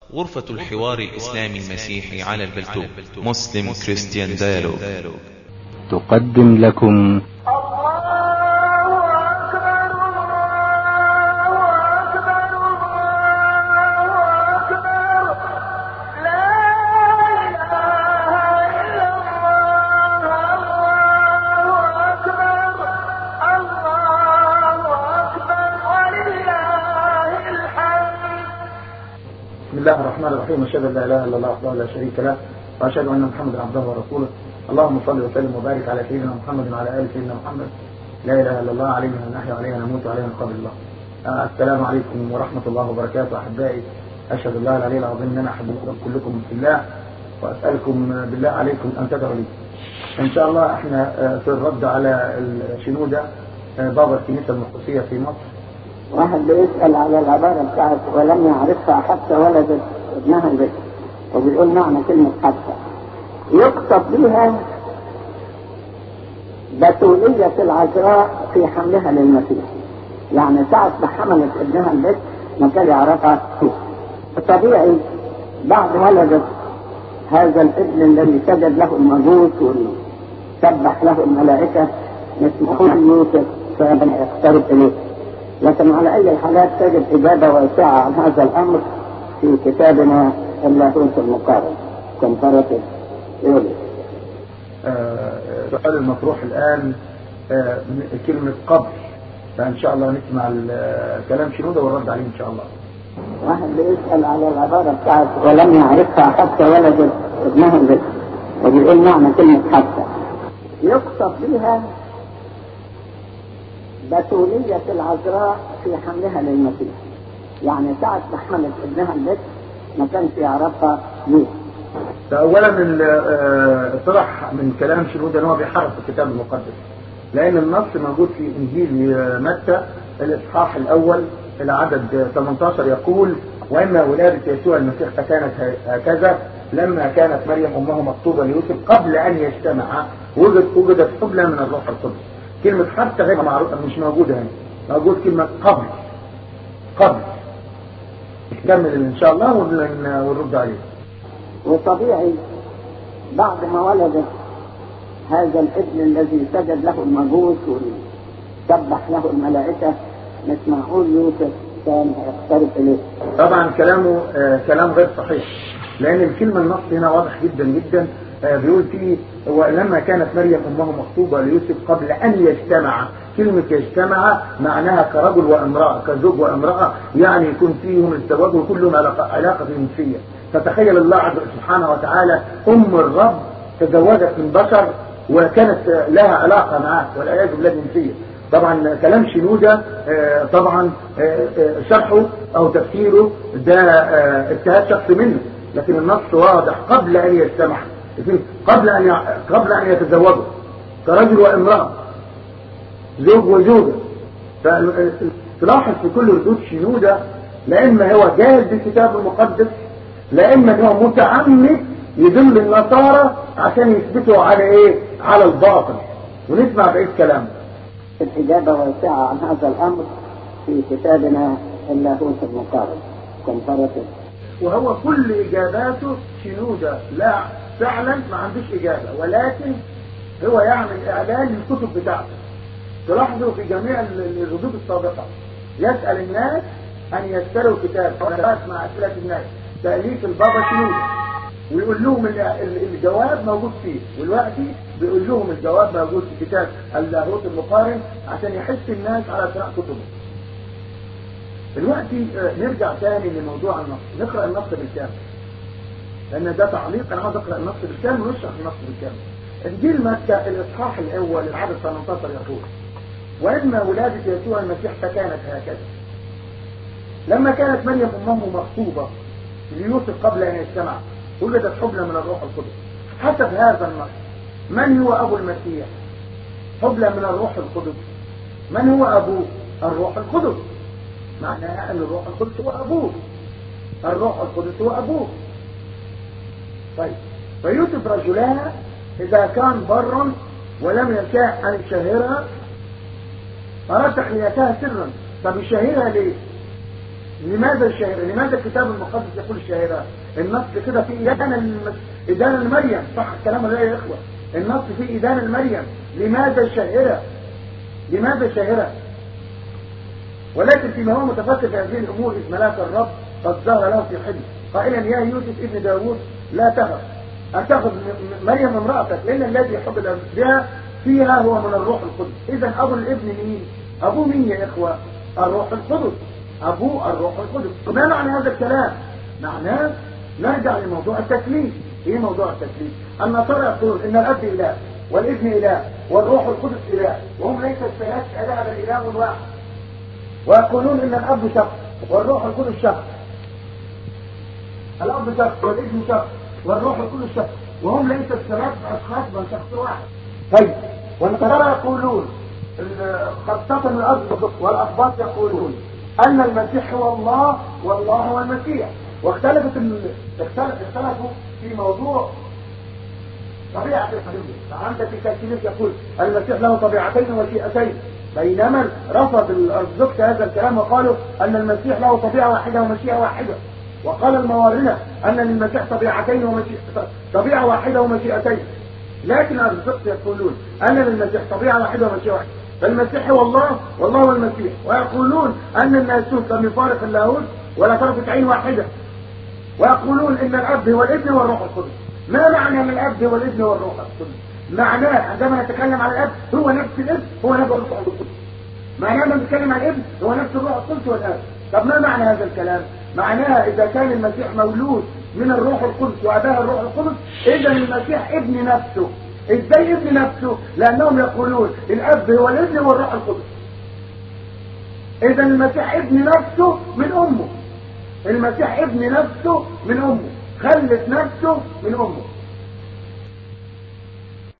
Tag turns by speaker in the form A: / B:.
A: غرفة الحوار الإسلامي المسيحي على البلتوب مسلم كريستيان ديالوج
B: تقدم لكم
C: بسم الله الرحمن الرحيم اشهد ان لا اله الا الله وحده لا شريك له واشهد ان محمدا عبده ورسوله اللهم صل وسلم وبارك على سيدنا محمد وعلى ال سيدنا محمد لا اله الا الله علينا نحيا وعلينا نموت وعلينا نقابل الله آه السلام عليكم ورحمه الله وبركاته احبائي اشهد الله العلي العظيم ان انا احبكم كلكم في الله واسالكم بالله عليكم ان تدعوا لي ان شاء الله احنا آه في الرد على الشنوده آه بابا الكنيسه المقدسيه في مصر
D: واحد بيسأل على العبارة بتاعت ولم يعرفها حتى ولدت ابنها البكر وبيقول معنى كلمة حتى يقصد بها بتولية العذراء في حملها للمسيح يعني ساعة ما حملت ابنها البكر ما كان يعرفها فيه طبيعي بعد ولدت هذا الابن الذي سجد له المجوس وسبح له الملائكة اسمه يوسف فمن يقترب إليه لكن على أي الحالات تجد إجابة واسعة عن هذا الأمر في كتابنا اللاهوت المقارن كومباراتيف ثيولوجي.
C: السؤال المطروح الآن آه كلمة قبر فإن شاء الله نسمع كلام شنودة والرد عليه إن شاء الله.
D: واحد بيسأل على العبارة بتاعت ولم يعرفها حتى ولدت ابنها البكر وبيقول معنى كلمة حتى يقصد بها بتولية العذراء في حملها للمسيح يعني ساعة ما حملت ابنها البكر ما كانش يعرفها ليه
C: فأولا طرح من كلام شنودة ان هو بيحرف الكتاب المقدس لأن النص موجود في إنجيل متى الإصحاح الأول العدد 18 يقول وإما ولادة يسوع المسيح فكانت هكذا لما كانت مريم أمه مخطوبة ليوسف قبل أن يجتمعا وجد وجدت حبلى من الروح القدس كلمة حتى غير معروفة مش موجودة هنا موجود كلمة قبل قبل نكمل ان شاء الله ونرد عليه
D: وطبيعي بعد ما ولدت هذا الابن الذي سجد له المجوس وسبح له الملائكة مش معقول يوسف كان يقترب اليه
C: طبعا كلامه آه كلام غير صحيح لان الكلمة النص هنا واضح جدا جدا آه بيقول فيه ولما كانت مريم امه مخطوبة ليوسف قبل ان يجتمع كلمة يجتمع معناها كرجل وامرأة كزوج وامرأة يعني يكون فيهم الزواج ويكون لهم علاقة, علاقة جنسية فتخيل الله عز سبحانه وتعالى ام الرب تزوجت من بشر وكانت لها علاقة معه والعياذ بالله جنسية طبعا كلام شنودة آه طبعا آه شرحه او تفسيره ده اجتهاد شخصي منه لكن النص واضح قبل ان يجتمع قبل ان قبل ان يتزوجوا كرجل وامراه زوج وزوجه تلاحظ في كل ردود شنوده لا اما هو جاهل بالكتاب المقدس لا اما هو متعمد يدل النصارى عشان يثبتوا على ايه على الباطل ونسمع بقيه كلامه
D: الإجابة واسعة عن هذا الأمر في كتابنا اللاهوت المقارن كومباراتيف
C: وهو كل إجاباته شنودة لا فعلا ما عندوش إجابة ولكن هو يعمل إعلان للكتب بتاعته تلاحظوا في جميع الردود السابقة يسأل الناس أن يشتروا كتاب مع أسئلة الناس تأليف البابا شنودة ويقول لهم الجواب موجود فيه والوقتي بيقول لهم الجواب موجود في كتاب اللاهوت المقارن عشان يحث الناس على قراءة كتبه دلوقتي نرجع تاني لموضوع النص نقرأ النص بالكامل لأن ده تعليق أنا عاوز أقرأ النص بالكامل ونشرح النص بالكامل إنجيل متى الإصحاح الأول العدد 18 يقول وإما ولادة يسوع المسيح فكانت هكذا لما كانت مريم أمه مخطوبة ليوسف قبل أن يجتمع وجدت حبلى من الروح القدس حسب هذا النص من هو أبو المسيح حبلى من الروح القدس من هو أبوه الروح القدس معناها أن الروح القدس هو أبوه الروح القدس هو أبوه طيب فيوسف رجلها إذا كان برا ولم يشاء أن يشهرها أراد تحليتها سرا طب يشهرها ليه لماذا الشاهرة لماذا الكتاب المقدس يقول الشاهرة النص كده في إدانة المس... إدانة المريم صح الكلام ولا يا إخوة النص في إدانة المريم لماذا الشاهرة لماذا الشاهرة ولكن فيما هو متفكر في هذه الأمور إذ ملاك الرب قد ظهر له في حلم قائلا يا يوسف ابن داوود لا تخف أن تأخذ مريم امرأتك لأن الذي يحب بها فيها هو من الروح القدس إذا أبو الابن مين أبوه مين يا إخوة الروح القدس أبوه الروح القدس ما معنى هذا الكلام معناه نرجع لموضوع التكليف ايه موضوع التكليف النصارى يقولون ان الاب اله والابن اله والروح القدس اله وهم ليس ثلاث اله بل اله واحد ويقولون ان الاب شخص والروح القدس شخص الاب شخص والابن شخص والروح القدس شخص وهم ليس ثلاث اشخاص بل شخص واحد طيب والنصارى يقولون خاصة الأسبق والأسباط يقولون أن المسيح هو الله والله هو المسيح واختلفت ال... اختلف... اختلفوا في موضوع طبيعة الحدود فعندك الكالكينيس يقول المسيح له طبيعتين وشيئتين بينما رفض الأرزقت هذا الكلام وقالوا أن المسيح له طبيعة واحدة ومشيئة واحدة وقال الموارنة أن للمسيح طبيعتين ومشيئة طبيعة واحدة ومشيئتين لكن الأرزقت يقولون أن للمسيح طبيعة واحدة ومشيئة واحدة فالمسيح هو الله والله هو المسيح ويقولون أن الناسوت لم يفارق اللاهوت ولا طرفة عين واحدة ويقولون ان الاب هو الابن والروح القدس ما معنى ان الاب هو الابن والروح القدس معناه عندما نتكلم عن الاب هو نفس الابن هو نفس الروح القدس معناه لما نتكلم عن الابن هو نفس الروح القدس والاب طب ما معنى هذا الكلام معناه اذا كان المسيح مولود من الروح القدس واباه الروح القدس اذا المسيح ابن نفسه ازاي ابن نفسه لانهم يقولون الاب هو الابن والروح القدس اذا المسيح ابن نفسه من امه المسيح ابن نفسه من امه خلف نفسه من امه